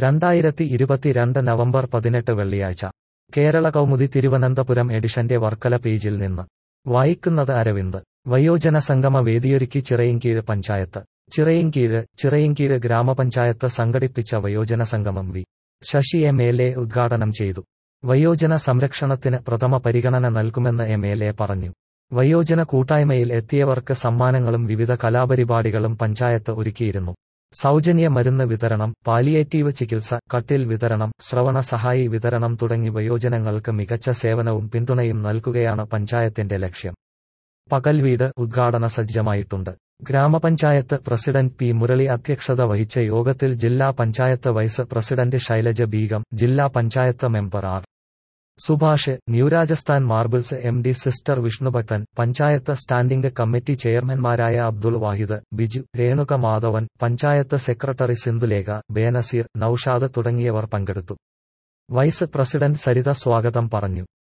രണ്ടായിരത്തി ഇരുപത്തിരണ്ട് നവംബർ പതിനെട്ട് വെള്ളിയാഴ്ച കേരള കൗമുദി തിരുവനന്തപുരം എഡിഷന്റെ വർക്കല പേജിൽ നിന്ന് വായിക്കുന്നത് അരവിന്ദ് വയോജന സംഗമ വേദിയൊരുക്കി ചിറയിൻകീഴ് പഞ്ചായത്ത് ചിറയിൻകീഴ് ചിറയിൻകീഴ് ഗ്രാമപഞ്ചായത്ത് സംഘടിപ്പിച്ച വയോജന സംഗമം V Sasi M L A ഉദ്ഘാടനം ചെയ്തു വയോജന സംരക്ഷണത്തിന് പ്രഥമ പരിഗണന നൽകുമെന്ന് എം എൽ എ പറഞ്ഞു വയോജന കൂട്ടായ്മയിൽ എത്തിയവർക്ക് സമ്മാനങ്ങളും വിവിധ കലാപരിപാടികളും പഞ്ചായത്ത് ഒരുക്കിയിരുന്നു സൗജന്യ മരുന്ന് വിതരണം പാലിയേറ്റീവ് ചികിത്സ കട്ടിൽ വിതരണം ശ്രവണ സഹായി വിതരണം തുടങ്ങി വയോജനങ്ങൾക്ക് മികച്ച സേവനവും പിന്തുണയും നൽകുകയാണ് പഞ്ചായത്തിന്റെ ലക്ഷ്യം പകൽ വീട് ഉദ്ഘാടന സജ്ജമായിട്ടുണ്ട് ഗ്രാമപഞ്ചായത്ത് പ്രസിഡന്റ് പി മുരളി അധ്യക്ഷത വഹിച്ച യോഗത്തിൽ ജില്ലാ പഞ്ചായത്ത് വൈസ് പ്രസിഡന്റ് ശൈലജ ബീഗം ജില്ലാ panchayat member R Subhash ന്യൂരാജസ്ഥാൻ marbles M D sister വിഷ്ണുഭക്തൻ panchayat standing committee ചെയർമാൻമാരായ Abdul വാഹിദ് ബിജു രേണുക മാധവൻ പഞ്ചായത്ത് സെക്രട്ടറി സിന്ധുലേഖ ബേനസീർ നൌഷാദ് തുടങ്ങിയവർ പങ്കെടുത്തു വൈസ് പ്രസിഡന്റ് സരിത സ്വാഗതം പറഞ്ഞു